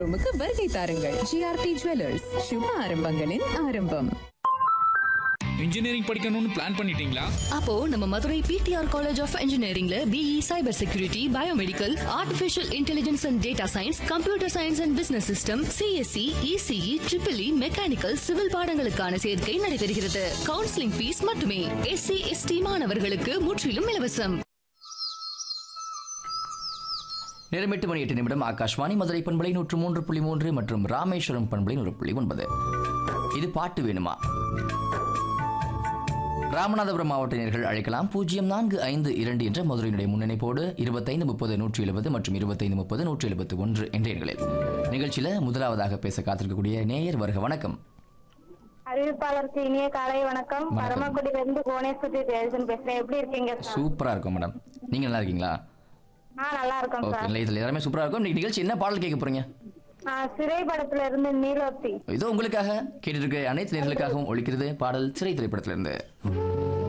உமக்கு வருகை தாருங்கள் ஜிஆர்டி ஜுவல்லர்ஸ் சுப ஆரம்பங்களின் ஆரம்பம் இன்ஜினியரிங் படிக்கணும்னு பிளான் பண்ணிட்டீங்களா அப்போ நம்ம மதுரை பிடிஆர் காலேஜ் ஆஃப் இன்ஜினியரிங்ல B E cyber security biomedical artificial intelligence and data science computer science and business system C S C E C E triple E mechanical civil பாடங்களுக்கான சேர்க்கை நடைபெறுகிறது கவுன்சிலிங் ஃபீஸ் மட்டுமே எஸ்சி எஸ்டி மாணவர்களுக்கு முற்றிலும் இலவசம் நேரம் எட்டு மணி எட்டு நிமிடம் ஆகாஷ்வாணி மதுரை பண்பலை நூற்று மூன்று புள்ளி மூன்று மற்றும் ராமேஸ்வரம் பண்பலை நூறு புள்ளி ஒன்பது இது பாட்டு வேணுமா ராமநாதபுரம் மாவட்ட நேர்கள் அழைக்கலாம் பூஜ்ஜியம் நான்கு ஐந்து இரண்டு என்ற மதுரையினுடைய முன்னிணைப்போடு இருபத்தைந்து முப்பது நூற்றி எழுபது மற்றும் இருபத்தைந்து முப்பது நூற்றி எழுபத்தி ஒன்று என்ற எண்களில் நிகழ்ச்சியில முதலாவதாக பேச காத்திருக்கக்கூடிய நேயர் வருக வணக்கம் அறிவிப்பாளருக்கு இனிய காலை வணக்கம் வணக்கம். பரமக்குடியில இருந்து புவனேஸ்வரி தேஜன் பேசுறேன் எப்படி இருக்கீங்க சார் சூப்பரா இருக்கும் மேடம் நீங்க நல்லா இருக்கீங்களா ஆ நல்லா இருக்கோம் ஓகே சார் நிலையத்தில் எல்லாமே சூப்பரா இருக்கும் இன்னைக்கு நிகழ்ச்சி என்ன பாடல் கேட்க போறீங்க ஆ, சிறை படத்துல இருந்து நீலோத்தி இதோ உங்களுக்காக கேட்டுட்டு இருக்க அனைத்து நேர்களுக்காகவும் ஒழிக்கிறது பாடல் சிறை திரைப்படத்திலிருந்து